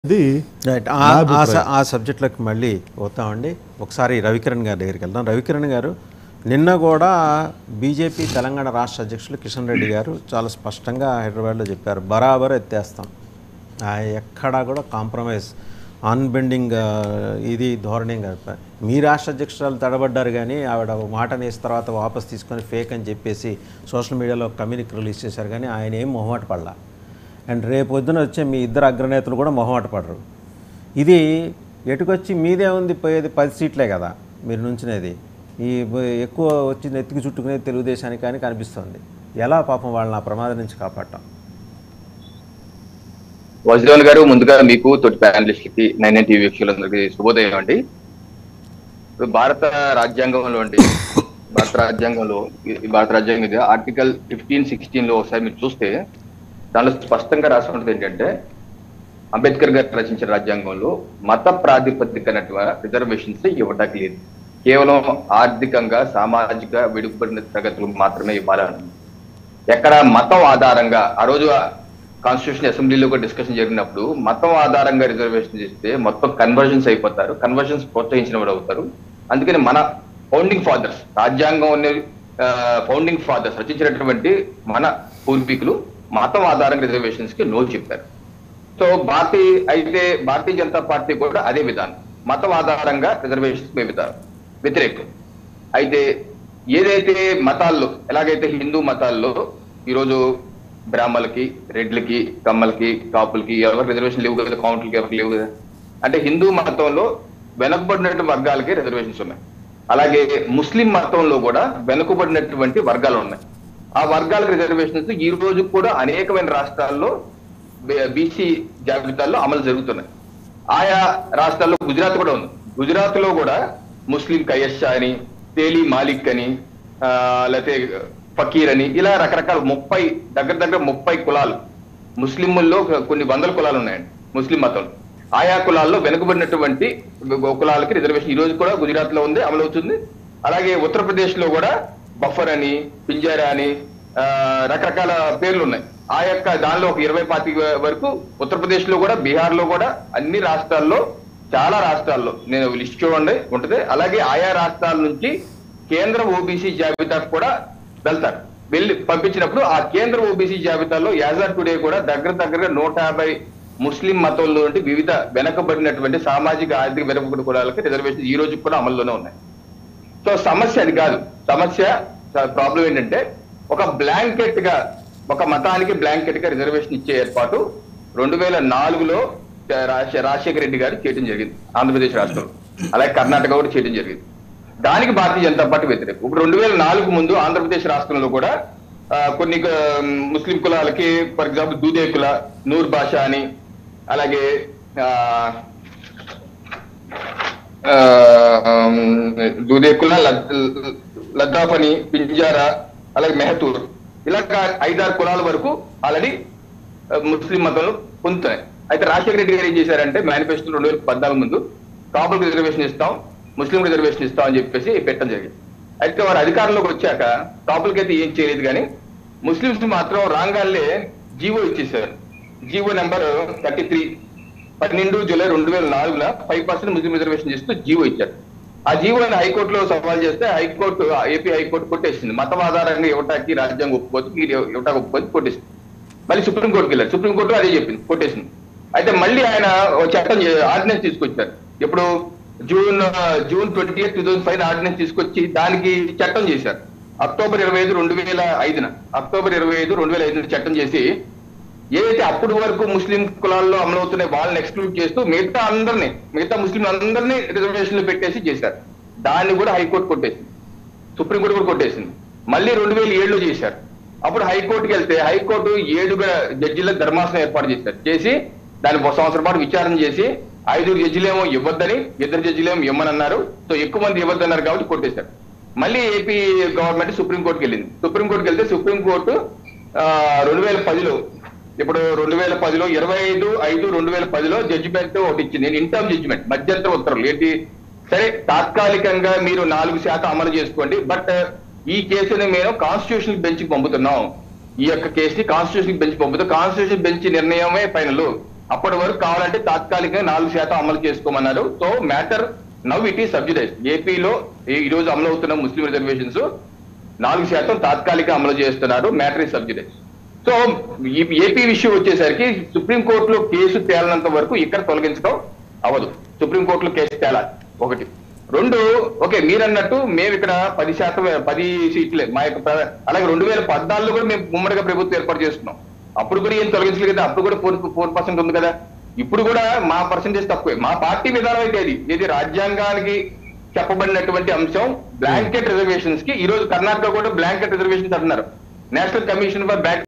ఇది రైట్ నా ఆ- ఆ అభిప్రాయం. స- ఆ సబ్జెక్టులకు మళ్ళీ పోతామండి ఒకసారి రవికిరణ్ గారి దగ్గరికి వెళ్దాం రవికిరణ్ గారు నిన్న కూడా బీజేపీ తెలంగాణ రాష్ట్ర అధ్యక్షులు కిషన్ రెడ్డి గారు చాలా స్పష్టంగా హైదరాబాద్లో చెప్పారు బరాబర్ ఎత్తేస్తాం ఆ, ఎక్కడా కూడా కాంప్రమైజ్ అన్బెండింగ్ ఇది ధోరణి కాదు మీ రాష్ట్ర అధ్యక్షురాలు తడబడ్డారు కానీ ఆవిడ ఒక మాట అనేసి తర్వాత వాపస్ తీసుకొని ఫేక్ అని చెప్పేసి సోషల్ మీడియాలో కమ్యూనిక్ రిలీజ్ చేశారు కానీ ఆయన ఏం మొహమాట పడలా అండ్ రేపు పొద్దున వచ్చే మీ ఇద్దరు అగ్రనేతలు కూడా మొహమాట పడరు ఇది ఎటుకొచ్చి మీదే ఉంది పోయేది పది సీట్లే కదా మీరు నుంచినేది ఈ బ- ఎక్కువ వచ్చి నెత్తికి చుట్టుకునేది తెలుగుదేశానికి కానీ కనిపిస్తుంది ఎలా పాపం వాళ్ళని ఆ ప్రమాదం నుంచి కాపాడటం వజ్రవన్ గారు ముందుగా మీకు తోటి ప్యానలిస్ట్లకి నైన్ నైన్ టీవీ వీక్షకులందరికీ శుభోదయం అండి ఇప్పుడు భారత రాజ్యాంగంలో అండి భారత రాజ్యాంగంలో ఈ- ఈ భారత రాజ్యాంగం ఇది ఆర్టికల్ ఫిఫ్టీన్ సిక్స్టీన్ లో ఒకసారి మీరు చూస్తే దానిలో స్పష్టంగా రాసి ఉంటుంది ఏంటంటే అంబేద్కర్ గారు రచించిన రాజ్యాంగంలో మత ప్రాతిపదికన రిజర్వేషన్స్ ఇవ్వడానికి లేదు కేవలం ఆర్థికంగా సామాజిక వెనుకబడిన తరగతులు మాత్రమే ఇవ్వాలని ఎక్కడ మతం ఆధారంగా ఆ రోజు కాన్స్టిట్యూషన్ అసెంబ్లీలో కూడా డిస్కషన్ జరిగినప్పుడు మతం ఆధారంగా రిజర్వేషన్ చేస్తే మొత్తం కన్వర్జన్స్ అయిపోతారు కన్వర్జన్స్ ప్రోత్సహించిన వాడు అవుతారు అందుకని మన ఫౌండింగ్ ఫాదర్స్ రాజ్యాంగం అనే ఫౌండింగ్ ఫాదర్స్ రచించినటువంటి మన పూర్వీకులు మతం ఆధారంగా రిజర్వేషన్స్ కి నో చెప్పారు సో భారతీయ అయితే భారతీయ జనతా పార్టీ కూడా అదే విధానం మతం ఆధారంగా రిజర్వేషన్స్ మేము విధానం వ్యతిరేకం అయితే ఏదైతే మతాల్లో ఎలాగైతే హిందూ మతాల్లో ఈరోజు బ్రాహ్మలకి రెడ్లకి కమ్మలకి కాపులకి ఎవరికి రిజర్వేషన్ లేవు కదా కౌంట్లకి ఎవరికి లేవు కదా అంటే హిందూ మతంలో వెనకబడినటువంటి వర్గాలకి రిజర్వేషన్స్ ఉన్నాయి అలాగే ముస్లిం మతంలో కూడా వెనుకబడినటువంటి వర్గాలు ఉన్నాయి ఆ వర్గాలకు రిజర్వేషన్స్ ఈ రోజు కూడా అనేకమైన రాష్ట్రాల్లో బీసీ జాబితాల్లో అమలు జరుగుతున్నాయి ఆయా రాష్ట్రాల్లో గుజరాత్ కూడా ఉంది గుజరాత్ లో కూడా ముస్లిం కయష్ అని తేలి మాలిక్ అని ఆ, లేకపోతే ఫకీర్ అని ఇలా రకరకాల ముప్పై దగ్గర దగ్గర ముప్పై కులాలు ముస్లింల్లో కొన్ని వందల కులాలు ఉన్నాయండి ముస్లిం మతంలో ఆయా కులాల్లో వెనుకబడినటువంటి కులాలకి రిజర్వేషన్ ఈ రోజు కూడా గుజరాత్ లో ఉంది అమలవుతుంది అలాగే ఉత్తరప్రదేశ్ లో కూడా బఫర్ అని పింజారా అని ఆ, రకరకాల పేర్లు ఉన్నాయి ఆ యొక్క దానిలో ఒక ఇరవై పాతి వరకు ఉత్తరప్రదేశ్ లో కూడా బీహార్ లో కూడా అన్ని రాష్ట్రాల్లో చాలా రాష్ట్రాల్లో నేను లిస్ట్ చూడండి ఉంటది అలాగే ఆయా రాష్ట్రాల నుంచి కేంద్ర ఓబీసీ జాబితాకు కూడా వెళ్తారు వెళ్ళి పంపించినప్పుడు ఆ కేంద్ర ఓబీసీ జాబితాలో యాజ్ ఆర్ టుడే కూడా దగ్గర దగ్గర నూట యాభై ముస్లిం మతంలో నుండి వివిధ వెనకబడినటువంటి సామాజిక ఆర్థిక వెనుకబడి కులాలకి రిజర్వేషన్ ఈ రోజు కూడా అమల్లోనే ఉన్నాయి సో సమస్య అది కాదు సమస్య ప్రాబ్లం ఏంటంటే ఒక బ్లాంకెట్ గా ఒక మతానికి బ్లాంకెట్ గా రిజర్వేషన్ ఇచ్చే ఏర్పాటు రెండు వేల నాలుగులో రాజశే- రాజశేఖర రెడ్డి గారు చేయడం జరిగింది ఆంధ్రప్రదేశ్ రాష్ట్రంలో అలాగే కర్ణాటక కూడా చేయడం జరిగింది దానికి భారతీయ జనతా పార్టీ వ్యతిరేకం ఇప్పుడు రెండు వేల నాలుగు ముందు ఆంధ్రప్రదేశ్ రాష్ట్రంలో కూడా ఆ, కొన్ని ఆ, ముస్లిం కులాలకి ఫర్ ఎగ్జాంపుల్ దూదే కుల నూర్ బాషా అని అలాగే ఆ, ఆ, ఆమ్, దూదేకుల లద్- లద్దాఫ్ అని పింజారా అలాగే మెహతూర్ ఇలాగ ఐదారు కులాల వరకు ఆల్రెడీ ముస్లిం మతంలో పొందుతున్నాయి అయితే రాజశేఖర రెడ్డి గారు ఏం చేశారంటే మేనిఫెస్టో రెండు వేల పద్నాలుగు ముందు కాపులకు రిజర్వేషన్ ఇస్తాం ముస్లిం రిజర్వేషన్ ఇస్తాం అని చెప్పేసి పెట్టడం జరిగింది అయితే వారు అధికారంలోకి వచ్చాక కాపులకైతే ఏం చేయలేదు కానీ ముస్లింస్ మాత్రం రాంగాల్లే జీవో ఇచ్చేసారు జీవో నెంబర్ థర్టీ త్రీ పన్నెండు జూలై రెండు వేల నాలుగున ఫైవ్ పర్సెంట్ ముస్లిం రిజర్వేషన్ చేస్తూ జీవో ఇచ్చారు ఆ జీవోని హైకోర్టులో సవాల్ చేస్తే హైకోర్టు ఏపీ హైకోర్టు కొట్టేసింది మతం ఆధారంగా ఇవ్వటానికి రాజ్యాంగం ఒప్పుకోవచ్చు మీరు ఇవ్వటానికి ఒప్పుకోవచ్చు కొట్టేసింది మళ్ళీ సుప్రీంకోర్టుకి వెళ్ళారు సుప్రీంకోర్టు అదే చెప్పింది కొట్టేసింది అయితే మళ్ళీ ఆయన ఓ చట్టం ఆర్డినెన్స్ తీసుకొచ్చారు ఇప్పుడు జూన్ ఆ, June twenty eight two thousand five ordinance తీసుకొచ్చి దానికి చట్టం చేశారు అక్టోబర్ ఇరవై ఐదు రెండు వేల ఐదున అక్టోబర్ ఇరవై ఐదు రెండు వేల ఐదున చట్టం చేసి ఏదైతే అప్పటి వరకు ముస్లిం కులాల్లో అమలవుతున్నాయి వాళ్ళని ఎక్స్క్లూడ్ చేస్తూ మిగతా అందరినీ మిగతా ముస్లిం అందరినీ రిజర్వేషన్లు పెట్టేసి చేశారు దాన్ని కూడా హైకోర్టు కొట్టేసింది సుప్రీంకోర్టు కూడా కొట్టేసింది మళ్ళీ రెండు వేల ఏడులో చేశారు అప్పుడు హైకోర్టుకి వెళ్తే హైకోర్టు ఏడుగురు జడ్జిల ధర్మాసనం ఏర్పాటు చేశారు చేసి దాన్ని ఒక సంవత్సరం పాటు విచారణ చేసి ఐదుగురు జడ్జిలేమో ఇవ్వద్దని ఇద్దరు జడ్జిలేమో ఇవ్వమన్నారు సో ఎక్కువ మంది ఇవ్వద్దన్నారు కాబట్టి కొట్టేశారు మళ్ళీ ఏపీ గవర్నమెంట్ సుప్రీంకోర్టుకి వెళ్ళింది సుప్రీంకోర్టుకి వెళ్తే సుప్రీంకోర్టు ఆ, రెండు వేల పదిలో ఇప్పుడు రెండు వేల పదిలో ఇరవై ఐదు ఐదు రెండు వేల పదిలో జడ్జిమెంట్ ఒకటి ఇచ్చింది ఇంటర్మ్ జడ్జిమెంట్ మధ్యంతర ఉత్తర్వులు ఏంటి సరే తాత్కాలికంగా మీరు నాలుగు శాతం అమలు చేసుకోండి బట్ ఈ కేసుని మేము కాన్స్టిట్యూషన్ బెంచ్ కి పంపుతున్నాం ఈ యొక్క కేసుని కాన్స్టిట్యూషన్ బెంచ్ పంపుతాం కాన్స్టిట్యూషన్ బెంచ్ నిర్ణయమే ఫైనల్ అప్పటి వరకు కావాలంటే తాత్కాలికంగా నాలుగు శాతం అమలు చేసుకోమన్నారు సో మ్యాటర్ నవ్ ఇట్ ఈ సబ్సిడైజ్ ఏపీలో ఈ రోజు అమలు అవుతున్న ముస్లిం రిజర్వేషన్స్ నాలుగు శాతం తాత్కాలిక అమలు చేస్తున్నారు మ్యాటర్ ఈ సబ్సిడైజ్ సో ఈ ఏపీ విషయం వచ్చేసరికి సుప్రీం కోర్టులో కేసు తేలనంత వరకు ఇక్కడ తొలగించడం అవ్వదు సుప్రీం కోర్టులో కేసు తేలాలి ఒకటి రెండు ఓకే మీరు అన్నట్టు మేము ఇక్కడ పది శాతం పది సీట్లే మా యొక్క ప్ర- అలాగే రెండు వేల పద్నాలుగులో కూడా మేము ఉమ్మడిగా ప్రభుత్వం ఏర్పాటు చేసుకున్నాం అప్పుడు కూడా ఏం తొలగించలేదు కదా అప్పుడు కూడా ఫోర్ ఫోర్ పర్సెంట్ ఉంది కదా ఇప్పుడు కూడా మా పర్సెంటేజ్ తక్కువే మా పార్టీ విధానం అయితే అది ఇది రాజ్యాంగానికి చెప్పబడినటువంటి అంశం బ్లాంకెట్ రిజర్వేషన్స్ కి ఈ రోజు కర్ణాటక కూడా బ్లాంకెట్ రిజర్వేషన్స్ అంటున్నారు నేషనల్ కమిషన్ ఫర్ బ్యాక్